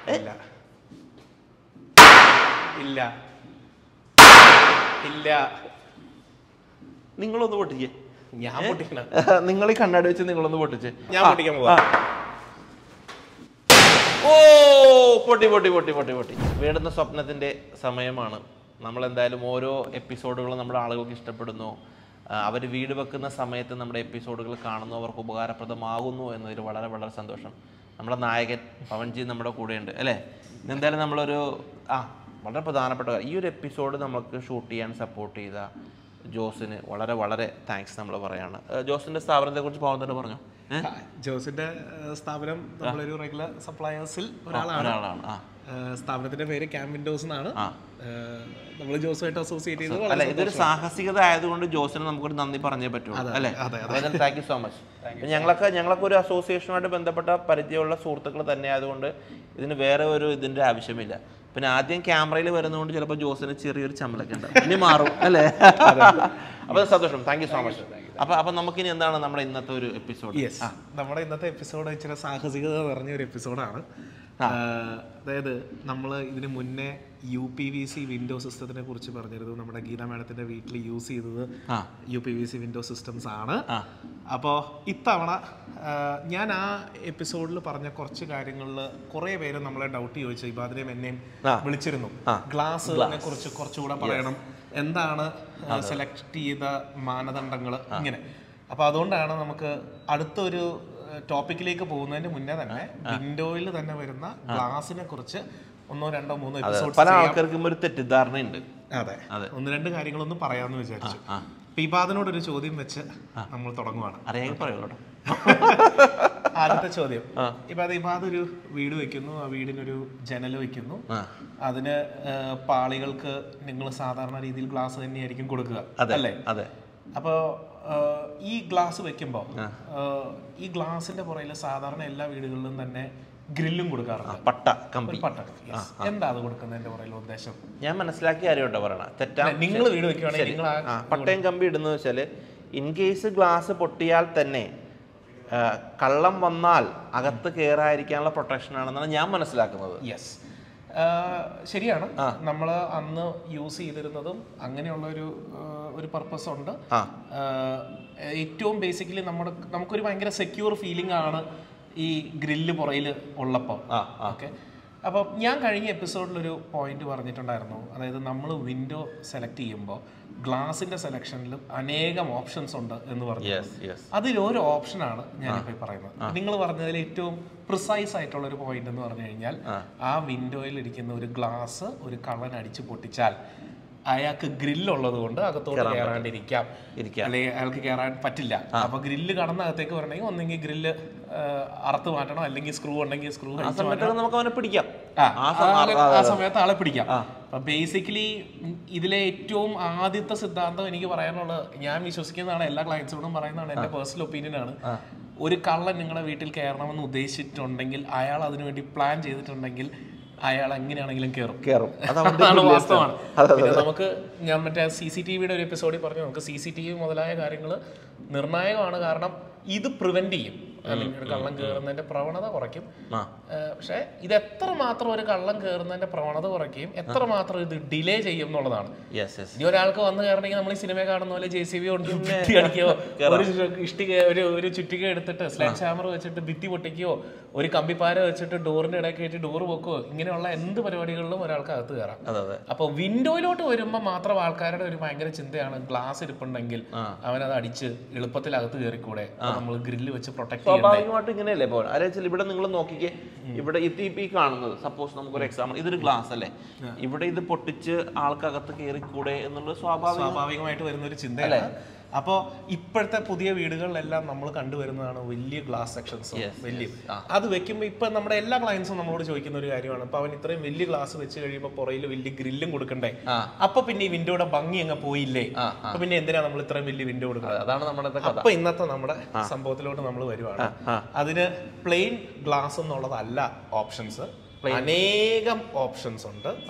ഇല്ല ഇല്ല ഇല്ല നിങ്ങളൊന്ന് പൊട്ടിക്കേ ഞാൻ പൊട്ടിക്കണം നിങ്ങൾ ഈ കണ്ണാടി വെച്ച് നിങ്ങളൊന്ന് പൊട്ടിച്ചേ ഞാൻ ആ, പൊട്ടിക്കാൻ പോവാ. ആ. ഓ പൊട്ടി പൊട്ടി പൊട്ടി പൊട്ടി പൊട്ടി വീടുന്ന സ്വപ്നത്തിന്റെ സമയമാണ് നമ്മൾ എന്തായാലും ഓരോ എപ്പിസോഡുകളും നമ്മുടെ ആളുകൾക്ക് ഇഷ്ടപ്പെടുന്നു അവർ വീട് വെക്കുന്ന സമയത്ത് നമ്മുടെ എപ്പിസോഡുകൾ കാണുന്നു അവർക്ക് ഉപകാരപ്രദമാകുന്നു എന്നതിൽ വളരെ വളരെ സന്തോഷം നമ്മുടെ നായകൻ പവൻജി നമ്മുടെ കൂടെയുണ്ട് അല്ലേ എന്തായാലും നമ്മളൊരു ആ വളരെ പ്രധാനപ്പെട്ട കാര്യം. ഈ ഒരു എപ്പിസോഡ് നമുക്ക് ഷൂട്ട് ചെയ്യാൻ സപ്പോർട്ട് ചെയ്ത ജോസിന് വളരെ വളരെ താങ്ക്സ് നമ്മൾ പറയാണ് ഏഹ് ജോസിന്റെ സ്ഥാപനത്തെ കുറിച്ച് പോകാൻ തന്നെ പറഞ്ഞു ഏഹ് ജോസിന്റെ ഏഹ്, സ്ഥാപനം നമ്മളൊരു റെഗുലർ സപ്ലയേഴ്സിൽ ഒരാളാണ് ഒരാളാണ് ആ ഏഹ്, സ്ഥാപനത്തിന്റെ പേര് ക്യാം വിൻഡോസ് എന്നാണ് ആ. നമ്മൾ ജോസുമായിട്ട് അസോസിയേറ്റ് ചെയ്ത് അല്ല ഇതൊരു സാഹസികത ആയതുകൊണ്ട് ജോസിന് നമുക്കൊരു നന്ദി പറഞ്ഞേ പറ്റുള്ളൂ അല്ലേ താങ്ക് യു സോ മച്ച് ഞങ്ങളൊക്കെ ഞങ്ങളൊക്കെ ഒരു അസോസിയേഷനുമായിട്ട് ബന്ധപ്പെട്ട പരിചയമുള്ള സുഹൃത്തുക്കൾ തന്നെ ആയതുകൊണ്ട് ഇതിന് വേറെ ഒരു ഇതിന്റെ ആവശ്യമില്ല പിന്നെ ആദ്യം ക്യാമറയിൽ വരുന്നതുകൊണ്ട് ചിലപ്പോൾ ജോസിന് ചെറിയൊരു ചമ്മലൊക്കെ ഉണ്ടാവും ഇനി മാറും അല്ലേ അപ്പൊ സന്തോഷം താങ്ക് യു സോ മച്ച് അപ്പൊ അപ്പൊ നമുക്കിനി എന്താണ് നമ്മുടെ ഇന്നത്തെ ഒരു എപ്പിസോഡ് യെസ് നമ്മുടെ ഇന്നത്തെ എപ്പിസോഡ് ഇച്ചിരി സാഹസികത നിറഞ്ഞ ഒരു എപ്പിസോഡാണ് അതായത് നമ്മൾ ഇതിന് മുന്നേ U P V C window സിസ്റ്റത്തിനെ കുറിച്ച് പറഞ്ഞിരുന്നു നമ്മുടെ ഗീത മാഡത്തിന്റെ വീട്ടിൽ യൂസ് ചെയ്തത് ആ. U P V C window systems ആണ് ആ. അപ്പോൾ ഇത്തവണ ആ, ഞാൻ ആ എപ്പിസോഡിൽ പറഞ്ഞ കുറച്ച് കാര്യങ്ങളിൽ കുറേ പേര് നമ്മളെ ഡൗട്ട് ചോദിച്ചു ഇബാദിനെയും എന്നെയും ആ. വിളിച്ചിരുന്നു ഗ്ലാസ്സിനെ കുറിച്ച് കുറച്ചുകൂടെ പറയണം എന്താണ് സെലക്ട് ചെയ്ത മാനദണ്ഡങ്ങൾ ഇങ്ങനെ അപ്പൊ അതുകൊണ്ടാണ് നമുക്ക് അടുത്തൊരു ടോപ്പിക്കിലേക്ക് പോകുന്നതിന് മുന്നേ തന്നെ വിൻഡോയിൽ തന്നെ വരുന്ന ഗ്ലാസിനെ കുറിച്ച് ഒന്നോ രണ്ടോ മൂന്നോ എപ്പിസോഡ് പല ആൾക്കാർക്കും ഒരു തെറ്റിദ്ധാരണയുണ്ട് അതെ അതെ. ഒന്ന് രണ്ട് കാര്യങ്ങളൊന്നും പറയാമെന്ന് വിചാരിച്ചു ആ. അപ്പൊ ഇബാദിനോട് ഒരു ചോദ്യം വെച്ച് നമ്മൾ തുടങ്ങുവാണ് അറിയാമെങ്കിൽ പറയൂ കേട്ടോ ആദ്യത്തെ ചോദ്യം ഇപ്പൊ അത് ഇപ്പൊ അതൊരു വീട് വെക്കുന്നു ആ വീടിനൊരു ജനൽ വെക്കുന്നു ആ. അതിന് ആ, പാളികൾക്ക് നിങ്ങൾ സാധാരണ രീതിയിൽ ഗ്ലാസ് തന്നെയായിരിക്കും കൊടുക്കുക അല്ലേ അതെ അപ്പോ ആ, ഈ ഗ്ലാസ് വെക്കുമ്പോൾ ഈ ഗ്ലാസിന്റെ പുറകിൽ സാധാരണ എല്ലാ വീടുകളിലും തന്നെ ഗ്രില്ലും കൊടുക്കാറുണ്ട് പട്ട കമ്പി ഒരു പട്ട yes. എന്താ അത് കൊടുക്കുന്നതിന്റെ പുറകിലെ ഉദ്ദേശം ഞാൻ മനസ്സിലാക്കിയ കാര്യം കേട്ടോ പറയണ തെറ്റാ നിങ്ങൾ വീട് വെക്കുകയാണെങ്കിൽ നിങ്ങൾ ആ, പട്ടയം കമ്പി ഇടുന്നത് വെച്ചാൽ ഇൻ കേസ് ഗ്ലാസ് പൊട്ടിയാൽ തന്നെ ആ, കള്ളം വന്നാൽ അകത്ത് കയറാതിരിക്കാനുള്ള പ്രൊട്ടക്ഷൻ ആണെന്നാണ് ഞാൻ മനസ്സിലാക്കുന്നത് യെസ് ശരിയാണ് നമ്മൾ അന്ന് യൂസ് ചെയ്തിരുന്നതും അങ്ങനെയുള്ള ഒരു ആ, ഒരു പർപ്പസ് ഉണ്ട് ആ. ആ, ഏറ്റവും ബേസിക്കലി നമ്മുടെ നമുക്കൊരു ഭയങ്കര സെക്യൂർ ഫീലിംഗ് ആണ് ഈ ഗ്രില്ല് പുറയിൽ ഉള്ളപ്പോൾ ആ ആ ഓക്കെ അപ്പോൾ ഞാൻ കഴിഞ്ഞ എപ്പിസോഡിൽ ഒരു പോയിന്റ് പറഞ്ഞിട്ടുണ്ടായിരുന്നു അതായത് നമ്മൾ വിൻഡോ സെലക്ട് ചെയ്യുമ്പോൾ ഗ്ലാസിന്റെ സെലക്ഷനിൽ അനേകം ഓപ്ഷൻസ് ഉണ്ട് എന്ന് പറഞ്ഞു യെസ് യെസ് അതിൽ ഒരു ഓപ്ഷനാണ് ഞാനിപ്പോൾ ഈ പറയുന്നത് നിങ്ങൾ പറഞ്ഞതിൽ ഏറ്റവും പ്രിസൈസ് ആയിട്ടുള്ള ഒരു പോയിന്റ് എന്ന് പറഞ്ഞു കഴിഞ്ഞാൽ ആ വിൻഡോയിൽ ഇരിക്കുന്ന ഒരു ഗ്ലാസ് ഒരു കള്ളൻ അടിച്ചു പൊട്ടിച്ചാൽ അയാൾക്ക് ഗ്രില്ലുള്ളത് കൊണ്ട് അകത്തോട്ട് കയറാണ്ടിരിക്കാം ഇരിക്കാം. അല്ലെങ്കിൽ അയാൾക്ക് കയറാൻ പറ്റില്ല അപ്പൊ ഗ്രില്ല് കടന്ന് അകത്തേക്ക് വരണമെങ്കിൽ ഒന്നെങ്കിൽ ഗ്രില്ല് അറുത്ത് മാറ്റണം അല്ലെങ്കിൽ സ്ക്രൂ ഉണ്ടെങ്കിൽ സ്ക്രൂ ആ സമയത്തൊക്കെ നമുക്ക് അവനെ പിടിക്കാം ആ, ആ സം- ആ, അങ്ങനെ ആ സമയത്ത് ആളെ പിടിക്കാം അപ്പൊ ബേസിക്കലി ഇതിലെ ഏറ്റവും ആദ്യത്തെ സിദ്ധാന്തം എനിക്ക് പറയാനുള്ളത് ഞാൻ വിശ്വസിക്കുന്നതാണ് എല്ലാ ക്ലയൻസിനോടും പറയുന്നതാണ് എന്റെ പേഴ്സണൽ ഒപ്പീനിയൻ ആണ് ഒരു കള്ളൻ നിങ്ങളുടെ വീട്ടിൽ കയറണമെന്ന് ഉദ്ദേശിച്ചിട്ടുണ്ടെങ്കിൽ അയാൾ അതിനുവേണ്ടി പ്ലാൻ ചെയ്തിട്ടുണ്ടെങ്കിൽ അയാൾ എങ്ങനെയാണെങ്കിലും കയറും കയറും അത് അവന്റെ അതാണ് വാസ്തവമാണ് പിന്നെ നമുക്ക് ഞാൻ മറ്റേ സി സി ടി വിയുടെ ഒരു എപ്പിസോഡിൽ പറഞ്ഞു നമുക്ക് സി സി ടി വി മുതലായ കാര്യങ്ങൾ നിർണായകമാണ് കാരണം ഇത് പ്രിവെന്റ് ചെയ്യും അല്ലെങ്കിൽ ഒരു കള്ളം കയറുന്നതിന്റെ പ്രവണത കുറയ്ക്കും ആ. ഏഹ് പക്ഷേ ഇത് എത്ര മാത്രം ഒരു കള്ളം കയറുന്നതിന്റെ പ്രവണത കുറയ്ക്കുകയും എത്ര മാത്രം ഇത് ഡിലേ ചെയ്യും എന്നുള്ളതാണ് യെസ് യെസ് ഇനി ഒരാൾക്ക് വന്ന് കയറണമെങ്കിൽ നമ്മൾ ഈ സിനിമ കാണുന്ന പോലെ ജെ സി ബി കൊണ്ട് ഭിത്തി അടിക്കുകയോ ഒരു ഇഷ്ടിക ഒരു ഒരു ചുറ്റിക എടുത്തിട്ട് സ്ലാറ്റ് ഹാമർ വെച്ചിട്ട് ഭിത്തി പൊട്ടിക്കുകയോ ഒരു കമ്പിപ്പാര വെച്ചിട്ട് ഡോറിന്റെ ഇടയ്ക്ക് വെച്ച് ഡോർ പൊക്കുകയോ ഇങ്ങനെയുള്ള എന്ത് പരിപാടികളിലും ഒരാൾക്ക് അകത്ത് കയറാം അതെ അതെ അപ്പൊ വിൻഡോയിലോട്ട് വരുമ്പോൾ മാത്രം ആൾക്കാരുടെ ഒരു ഭയങ്കര ചിന്തയാണ് ഗ്ലാസ് ഇരിപ്പുണ്ടെങ്കിൽ അവനത് അടിച്ച് എളുപ്പത്തിൽ അകത്ത് കയറിക്കൂടെ നമ്മൾ ഗ്രില്ല് വെച്ച് പ്രൊട്ടക്ട് ചെയ്യണ്ടേ സ്വാഭാവികമായിട്ടും ഇങ്ങനെയല്ലേ പോകാൻ അല്ലെ വെച്ചാൽ ഇവിടെ നിങ്ങൾ നോക്കിക്കേ ഇവിടെ ഇത് ഇപ്പൊ ഈ കാണുന്നത് സപ്പോസ് നമുക്കൊരു എക്സാമ്പിൾ ഇതൊരു ഗ്ലാസ് അല്ലേ ഇവിടെ ഇത് പൊട്ടിച്ച് ആൾക്കകത്ത് കയറിക്കൂടെ എന്നുള്ളത് സ്വാഭാവിക സ്വാഭാവികമായിട്ട് വരുന്ന ഒരു ചിന്തയാണ് അപ്പോൾ ഇപ്പോഴത്തെ പുതിയ വീടുകളിലെല്ലാം നമ്മൾ കണ്ടുവരുന്നതാണ് വലിയ ഗ്ലാസ് സെക്ഷൻസ് വലിയ അത് വെക്കുമ്പോൾ ഇപ്പൊ നമ്മുടെ എല്ലാ ക്ലയൻസും നമ്മളോട് ചോദിക്കുന്ന ഒരു കാര്യമാണ് അപ്പൊ അവൻ ഇത്രയും വലിയ ഗ്ലാസ് വെച്ച് കഴിയുമ്പോൾ പുറയിൽ വലിയ ഗ്രില്ലും കൊടുക്കണ്ടേ അപ്പൊ പിന്നെ ഈ വിൻഡോയുടെ ഭംഗി അങ്ങ് പോയില്ലേ അപ്പൊ പിന്നെ എന്തിനാ നമ്മൾ ഇത്രയും വലിയ വിൻഡോ കൊടുക്കുന്നത് അതാണ് നമ്മുടെ കഥ അപ്പൊ ഇന്നത്തെ നമ്മുടെ സംഭവത്തിലോട്ട് നമ്മൾ വരുവാണ് അതിന് പ്ലെയിൻ ഗ്ലാസ് എന്നുള്ളതല്ല ഓപ്ഷൻസ് അനേകം ഓപ്ഷൻസ് ഉണ്ട്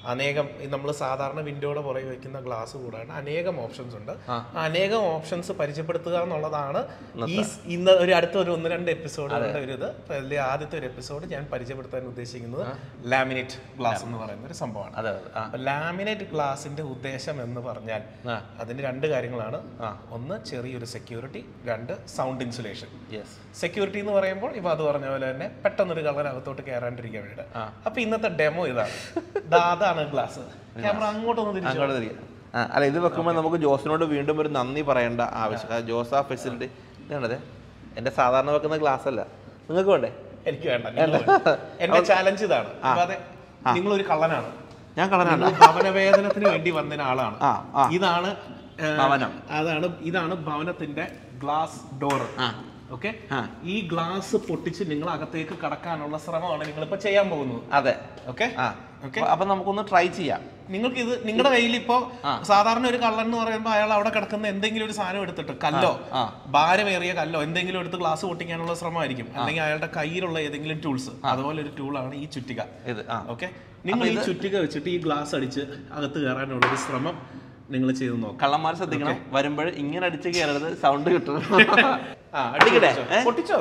അനേകം നമ്മൾ സാധാരണ വിൻഡോയുടെ പുറകെ വെക്കുന്ന ഗ്ലാസ് കൂടാണ്ട് അനേകം ഓപ്ഷൻസ് ഉണ്ട് ആ അനേകം ഓപ്ഷൻസ് പരിചയപ്പെടുത്തുക എന്നുള്ളതാണ് ഈ സ് ഇന്ന് ഒരു അടുത്ത ഒരു ഒന്ന് രണ്ട് എപ്പിസോഡുകളുടെ ഒരു ഇത് അതിൽ ആദ്യത്തെ ഒരു എപ്പിസോഡ് ഞാൻ പരിചയപ്പെടുത്താൻ ഉദ്ദേശിക്കുന്നത് ലാമിനേറ്റ് ഗ്ലാസ് എന്ന് പറയുന്ന ഒരു സംഭവമാണ് അതെ അതെ ആ ലാമിനേറ്റ് ഗ്ലാസിന്റെ ഉദ്ദേശം എന്ന് പറഞ്ഞാൽ ആ. അതിന് രണ്ട് കാര്യങ്ങളാണ് ഒന്ന് ചെറിയൊരു സെക്യൂരിറ്റി രണ്ട് സൗണ്ട് ഇൻസുലേഷൻ യെസ് സെക്യൂരിറ്റി എന്ന് പറയുമ്പോൾ ഇപ്പൊ അത് പറഞ്ഞ പോലെ തന്നെ പെട്ടെന്നൊരു കള്ളനകത്തോട്ട് കയറാണ്ടിരിക്കാൻ വേണ്ടിയിട്ട് അപ്പൊ ഇന്നത്തെ ഡെമോ ഇതാണ് ദാ അതാണ് ഗ്ലാസ് ക്യാമറ അങ്ങോട്ടൊന്ന് തിരിച്ചു അങ്ങോട്ട് തിരികെ ആ, അല്ല ഇത് വെക്കുമ്പോൾ നമുക്ക് ജോസിനോട് വീണ്ടും ഒരു നന്ദി പറയേണ്ട ആവശ്യം കാരണം ജോസ് ആ ഫെസിലിറ്റി ഇതാണത് എൻ്റെ സാധാരണ വെക്കുന്ന ഗ്ലാസ് അല്ല നിങ്ങൾക്ക് വേണ്ടേ എനിക്ക് വേണ്ട നിങ്ങൾ വേണ്ട. എന്റെ ചാലഞ്ച് ഇതാണ് അപ്പൊ അതെ നിങ്ങളൊരു കള്ളനാണ് ഞാൻ കളറാണ് നിങ്ങൾ ഭവനവേദനത്തിന് വേണ്ടി വന്ന ആളാണ് ആ ആ ഇതാണ് ഏ, ഭവനം. അതാണ് ഇതാണ് ഭവനത്തിന്റെ ഗ്ലാസ് ഡോർ ആ ഓക്കെ ആ. ഈ ഗ്ലാസ് പൊട്ടിച്ച് നിങ്ങൾ അകത്തേക്ക് കടക്കാനുള്ള ശ്രമമാണ് നിങ്ങൾ ഇപ്പൊ ചെയ്യാൻ പോകുന്നത് അതെ ഓക്കെ ആ ഓക്കെ അപ്പൊ നമുക്കൊന്ന് ട്രൈ ചെയ്യാം നിങ്ങൾക്ക് ഇത് നിങ്ങളുടെ കയ്യിൽ ഇപ്പോ സാധാരണ ഒരു കള്ളൻ എന്ന് പറയുമ്പോൾ അയാൾ അവിടെ കിടക്കുന്ന എന്തെങ്കിലും ഒരു സാധനം എടുത്തിട്ട് കല്ലോ ആ. ഭാരമേറിയ കല്ലോ എന്തെങ്കിലും എടുത്ത് ഗ്ലാസ് പൊട്ടിക്കാനുള്ള ശ്രമമായിരിക്കും അല്ലെങ്കിൽ അയാളുടെ കയ്യിലുള്ള ഏതെങ്കിലും ടൂൾസ് അതുപോലെ ഒരു ടൂളാണ് ഈ ചുറ്റിക ഇത് ആ ഓക്കെ നിങ്ങൾ ഈ ചുറ്റിക വെച്ചിട്ട് ഈ ഗ്ലാസ് അടിച്ച് അകത്ത് കയറാനുള്ള ഒരു ശ്രമം നിങ്ങൾ ചെയ്ത് നോക്കാം കള്ളന്മാർ ശ്രദ്ധിക്കണം വരുമ്പോൾ ഇങ്ങനെ അടിച്ച് കയറരുത് സൗണ്ട് കിട്ടണം ആ അടിക്കട്ടെ? അടിക്കട്ടെ ഏ? പൊട്ടിച്ചോ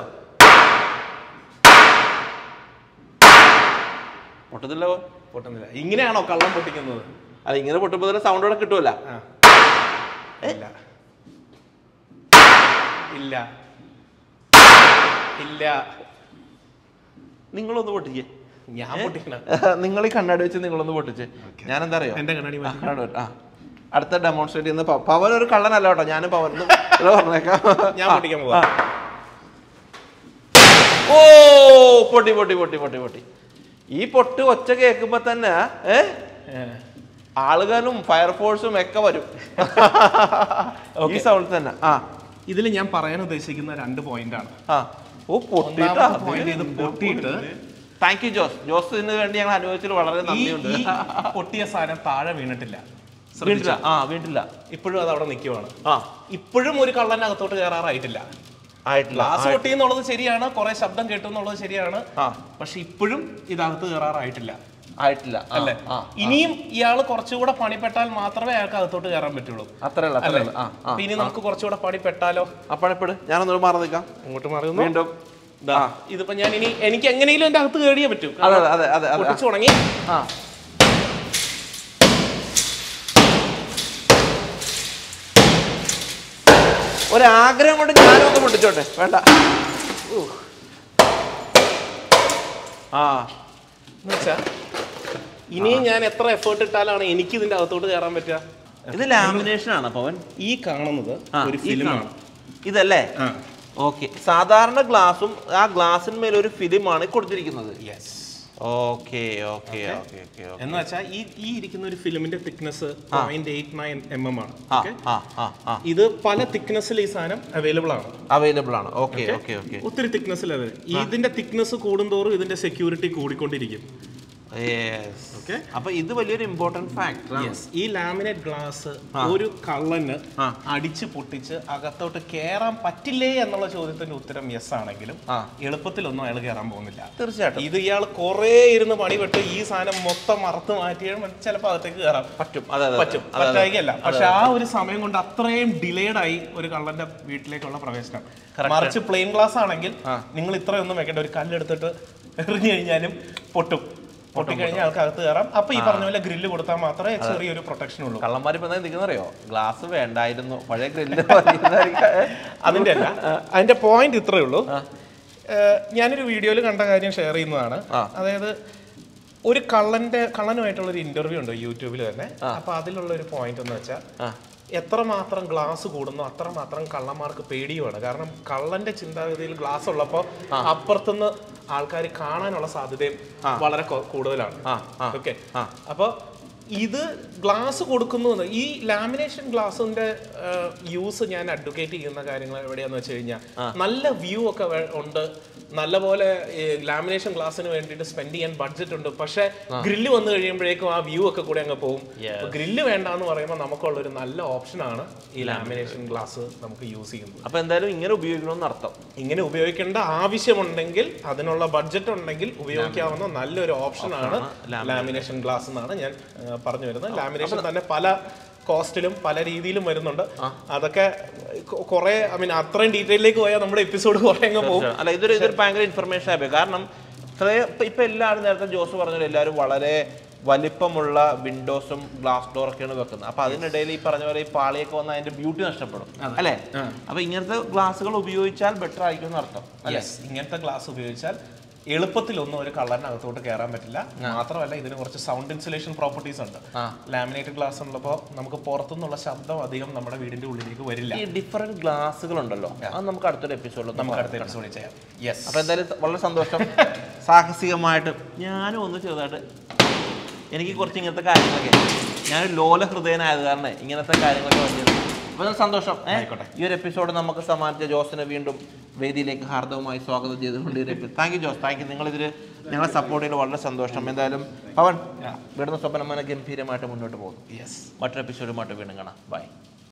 പൊട്ടത്തില്ലോ പൊട്ടുന്നില്ല ഇങ്ങനെയാണോ കള്ളം പൊട്ടിക്കുന്നത് അല്ല ഇങ്ങനെ പൊട്ടുമ്പോൾ സൗണ്ട് ഇവിടെ കിട്ടുമല്ല ആ. ഇല്ല ഇല്ല ഇല്ല നിങ്ങളൊന്ന് പൊട്ടിക്കേ ഞാൻ പൊട്ടിക്കണം നിങ്ങൾ ഈ കണ്ണാടി വെച്ച് നിങ്ങളൊന്ന് പൊട്ടിച്ച് ഞാൻ എന്താ അറിയോ എന്റെ കണ്ണാടി ആ, കണ്ണാടി വെച്ച്. ആ അടുത്ത ഡെമോൺസ്ട്രേറ്റ് ചെയ്യുന്ന പ- പവൻ ഒരു കള്ളനല്ല കേട്ടോ ഞാനും പവൻ ഇത് പറഞ്ഞേക്കാം ഞാൻ പൊട്ടിക്കാൻ പോവാ ഓ പൊട്ടി പൊട്ടി പൊട്ടി പൊട്ടി പൊട്ടി ഈ പൊട്ട് ഒച്ച കേൾക്കുമ്പോ തന്നെ ഏ ആളുകളും ഫയർഫോഴ്സും ഒക്കെ വരും ഈ സൗണ്ട് തന്നെ ആ ഇതിൽ ഞാൻ പറയാൻ ഉദ്ദേശിക്കുന്ന രണ്ട് പോയിന്റ് ആണ് ആ ഓ പൊട്ടിട്ടാ ഒന്നാമത്തെ point ഇത് പൊട്ടിയിട്ട് താങ്ക് യു ജോസ് ജോസിന് വേണ്ടി ഞങ്ങൾ അനുഭവിച്ചതിൽ വളരെ ഈ നന്ദിയുണ്ട് ഈ പൊട്ടിയ സാധനം താഴെ വീണിട്ടില്ല വീണ്ടില്ല ആ വീണ്ടില്ല ഇപ്പോഴും അത് അവിടെ നിൽക്കുവാണ് ആ ഇപ്പോഴും ഒരു കള്ളൻ അകത്തോട്ട് കയറാറായിട്ടില്ല ആയിട്ടില്ല ഗ്ലാസ് പൊട്ടി എന്നുള്ളത് ശരിയാണ് കുറെ ശബ്ദം കേട്ടു എന്നുള്ളത് ശരിയാണ് ആ പക്ഷെ ഇപ്പോഴും ഇതകത്ത് കയറാറായിട്ടില്ല ആയിട്ടില്ല ആ, അല്ലേ ആ ഇനിയും ഇയാൾ കുറച്ചുകൂടെ പണിപ്പെട്ടാൽ മാത്രമേ അയാൾക്ക് അകത്തോട്ട് കയറാൻ പറ്റുള്ളൂ അത്രയല്ല അല്ലേ അത്രയല്ല ആ ആ അപ്പൊ ഇനി നമുക്ക് കുറച്ചുകൂടെ പണിപ്പെട്ടാലോ അപ്പഴപ്പെട് ഞാനൊന്ന് മാറി നിൽക്കാം ഇങ്ങോട്ട് മാറുന്നു വീണ്ടും ദാ, ഇതിപ്പോ ഞാൻ ഇനി എനിക്ക് എങ്ങനെയും എന്റെ അകത്ത് കയറിയേ പറ്റൂ അതെ അതെ അതെ അതെ അതെ പൊട്ടിച്ചു തുടങ്ങി ആ ഒരാഗ്രഹം കൊണ്ട് ഞാനൊന്ന് പൊട്ടിച്ചോട്ടെ വേണ്ട ഊ. ആ എന്നുവെച്ചാ ഇനിയും ഞാൻ എത്ര എഫേർട്ട് ഇട്ടാലാണ് എനിക്ക് ഇതിന്റെ അകത്തോട്ട് കയറാൻ പറ്റുക ഇത് ലാമിനേഷൻ ആണ് പവൻ ഈ കാണുന്നത് ആ, ഒരു ഈ ഫിലിമാണ് കാണും. ഇതല്ലേ ആ ഓക്കെ സാധാരണ ഗ്ലാസും ആ ഗ്ലാസിന്മേൽ ഒരു ഫിലിമാണ് കൊടുത്തിരിക്കുന്നത് yes okay okay okay okay എന്ന് വെച്ചാൽ ഈ ഈ ഇരിക്കുന്ന ഒരു ഫിലിമിന്റെ thickness point eight nine M M ആണ് ആ Okay? ആ ആ ആ ഇത് പല തിക്നെസ്സിൽ ഈ സാധനം അവൈലബിൾ ആണ് അവൈലബിൾ ആണ് ഓക്കെ ഓക്കെ ഓക്കെ ഒത്തിരി തിക്നെസ്സിൽ അത് ഇതിന്റെ തിക്നെസ് കൂടുന്തോറും ഇതിന്റെ സെക്യൂരിറ്റി കൂടിക്കൊണ്ടിരിക്കും യെസ് ഓക്കെ അപ്പൊ ഇത് വലിയൊരു ഇമ്പോർട്ടന്റ് ഫാക്ടർ യെസ് ഈ ലാമിനേറ്റ് ഗ്ലാസ് ഒരു കള്ളന് ആ. അടിച്ച് പൊട്ടിച്ച് അകത്തോട്ട് കയറാൻ പറ്റില്ലേ എന്നുള്ള ചോദ്യത്തിന്റെ ഉത്തരം യെസ് ആണെങ്കിലും ആ. എളുപ്പത്തിലൊന്നും അയാൾ കയറാൻ പോകുന്നില്ല തീർച്ചയായിട്ടും ഇത് ഇയാൾ കുറേ ഇരുന്ന് പണിപ്പെട്ട് ഈ സാധനം മൊത്തം മറത്ത് മാറ്റിയാൽ ചിലപ്പോൾ അകത്തേക്ക് കയറാം പറ്റും അതെ അതെ പറ്റും പറ്റായികയല്ല പക്ഷെ ആ ഒരു സമയം കൊണ്ട് അത്രയും ഡിലേഡ് ആയി ഒരു കള്ളന്റെ വീട്ടിലേക്കുള്ള പ്രവേശനം മറിച്ച് പ്ലെയിൻ ഗ്ലാസ് ആണെങ്കിൽ നിങ്ങൾ ഇത്രയൊന്നും വെക്കേണ്ട ഒരു കല്ലെടുത്തിട്ട് എറിഞ്ഞു കഴിഞ്ഞാലും പൊട്ടും പൊട്ടിക്കഴിഞ്ഞാൽ ആൾക്ക് അകത്ത് കയറാം അപ്പൊ ഈ പറഞ്ഞ പോലെ ഗ്രില്ല് കൊടുത്താൽ മാത്രമേ ചെറിയൊരു പ്രൊട്ടക്ഷൻ ഉള്ളൂ കള്ളന്മാർ ഇപ്പൊ എന്താ അറിയോ ഗ്ലാസ് വേണ്ടായിരുന്നു പഴയ ഗ്രില്ല് അതിന്റെ അല്ല അതിന്റെ പോയിന്റ് ഇത്രയേ ഉള്ളൂ ഏഹ് ഞാനൊരു വീഡിയോയിൽ കണ്ട കാര്യം ഷെയർ ചെയ്യുന്നതാണ് അതായത് ഒരു കള്ളന്റെ കള്ളനുമായിട്ടുള്ള ഒരു ഇന്റർവ്യൂ ഉണ്ട് യൂട്യൂബിൽ തന്നെ അപ്പൊ അതിലുള്ള ഒരു പോയിന്റ് എന്ന് വെച്ചാൽ എത്രമാത്രം ഗ്ലാസ് കൂടുന്നു അത്രമാത്രം കള്ളന്മാർക്ക് പേടിയുമാണ് കാരണം കള്ളന്റെ ചിന്താഗതിയിൽ ഗ്ലാസ് ഉള്ളപ്പോൾ അപ്പുറത്തുനിന്ന് ആൾക്കാർ കാണാനുള്ള സാധ്യതയും വളരെ കൊ- കൂടുതലാണ് ഓക്കെ അപ്പൊ ഇത് ഗ്ലാസ് കൊടുക്കുന്നു എന്ന് ഈ ലാമിനേഷൻ ഗ്ലാസിന്റെ യൂസ് ഞാൻ അഡ്വക്കേറ്റ് ചെയ്യുന്ന കാര്യങ്ങൾ എവിടെയാന്ന് വെച്ച് കഴിഞ്ഞാൽ നല്ല വ്യൂ ഒക്കെ വേ- ഉണ്ട് നല്ലപോലെ ലാമിനേഷൻ ഗ്ലാസിന് വേണ്ടിയിട്ട് സ്പെൻഡ് ചെയ്യാൻ ബഡ്ജറ്റ് ഉണ്ട് പക്ഷെ ഗ്രില്ല് വന്നു കഴിയുമ്പോഴേക്കും ആ വ്യൂ ഒക്കെ കൂടെ അങ്ങ് പോകും ഗ്രില്ല് വേണ്ട എന്ന് പറയുമ്പോൾ നമുക്കുള്ള ഒരു നല്ല ഓപ്ഷനാണ് ഈ ലാമിനേഷൻ ഗ്ലാസ് നമുക്ക് യൂസ് ചെയ്യുന്നത് അപ്പൊ എന്തായാലും ഇങ്ങനെ ഉപയോഗിക്കണമെന്ന് അർത്ഥം ഇങ്ങനെ ഉപയോഗിക്കേണ്ട ആവശ്യമുണ്ടെങ്കിൽ അതിനുള്ള ബഡ്ജറ്റ് ഉണ്ടെങ്കിൽ ഉപയോഗിക്കാവുന്ന നല്ലൊരു ഓപ്ഷനാണ് ലാമിനേഷൻ ഗ്ലാസ് എന്നാണ് ഞാൻ ആ, പറഞ്ഞു വരുന്നത് ലാമിനേഷൻ തന്നെ പല കോസ്റ്റിലും പല രീതിയിലും വരുന്നുണ്ട് അതൊക്കെ കൊ- കുറെ ഐ മീൻ അത്രയും ഡീറ്റെയിലേക്ക് പോയാൽ നമ്മുടെ എപ്പിസോഡ് കുറെ അങ്ങ് പോകും അല്ല ഇതൊരു ഇതൊരു ഭയങ്കര ഇൻഫർമേഷൻ ആയി കാരണം ഇത്രയും ഇപ്പൊ- ഇപ്പൊ എല്ലാവരും നേരത്തെ ജോസ് പറഞ്ഞ എല്ലാവരും വളരെ വലിപ്പമുള്ള വിൻഡോസും ഗ്ലാസ് ഡോർ ഒക്കെയാണ് വെക്കുന്നത് അപ്പൊ അതിനിടയിൽ ഈ പറഞ്ഞ പോലെ ഈ പാളിയൊക്കെ വന്ന് അതിന്റെ ബ്യൂട്ടി നഷ്ടപ്പെടും അല്ലേ അപ്പൊ ഇങ്ങനത്തെ ഗ്ലാസുകൾ ഉപയോഗിച്ചാൽ ബെറ്റർ ആയിരിക്കും എന്ന് അർത്ഥം യെസ് ഇങ്ങനത്തെ ഗ്ലാസ് ഉപയോഗിച്ചാൽ എളുപ്പത്തിലൊന്നും ഒരു കളറിനകത്തോട്ട് കയറാൻ പറ്റില്ല മാത്രമല്ല ഇതിന് കുറച്ച് സൗണ്ട് ഇൻസുലേഷൻ പ്രോപ്പർട്ടീസ് ഉണ്ട് ലാമിനേറ്റഡ് ഗ്ലാസ് ഉള്ളപ്പോൾ നമുക്ക് പുറത്തുനിന്നുള്ള ശബ്ദം അധികം നമ്മുടെ വീടിന്റെ ഉള്ളിലേക്ക് വരില്ല ഈ ഡിഫറെന്റ് ഗ്ലാസുകൾ ഉണ്ടല്ലോ അത് നമുക്ക് അടുത്തൊരു എപ്പിസോഡിൽ നമുക്ക് അടുത്ത എപ്പിസോഡിൽ ചെയ്യാം യെസ് അപ്പൊ എന്തായാലും വളരെ സന്തോഷം സാഹസികമായിട്ട് ഞാനും ഒന്ന് ചെറുതായിട്ട് എനിക്ക് കുറച്ച് ഇങ്ങനത്തെ കാര്യങ്ങളൊക്കെ ഞാനൊരു ലോല ഹൃദയനായത് കാരണം ഇങ്ങനത്തെ കാര്യങ്ങളൊക്കെ വലിയത് അപ്പൊ നല്ല സന്തോഷം ഏ? ഈ ഒരു എപ്പിസോഡ് നമുക്ക് സമ്മാനിച്ച ജോസിനെ വീണ്ടും വേദിയിലേക്ക് ഹാർദവമായി സ്വാഗതം ചെയ്തുകൊണ്ട് thank you Jose thank you നിങ്ങളിതിൽ ഞങ്ങളെ സപ്പോർട്ട് ചെയ്ത് വളരെ സന്തോഷം എന്തായാലും പവൻ ഇവിടുന്ന് സ്വപ്നമാന ഗംഭീരമായിട്ട് മുന്നോട്ട് പോകുന്നു യെസ് മറ്റൊരു എപ്പിസോഡുമായിട്ട് വീണ്ടും കാണാം ബൈ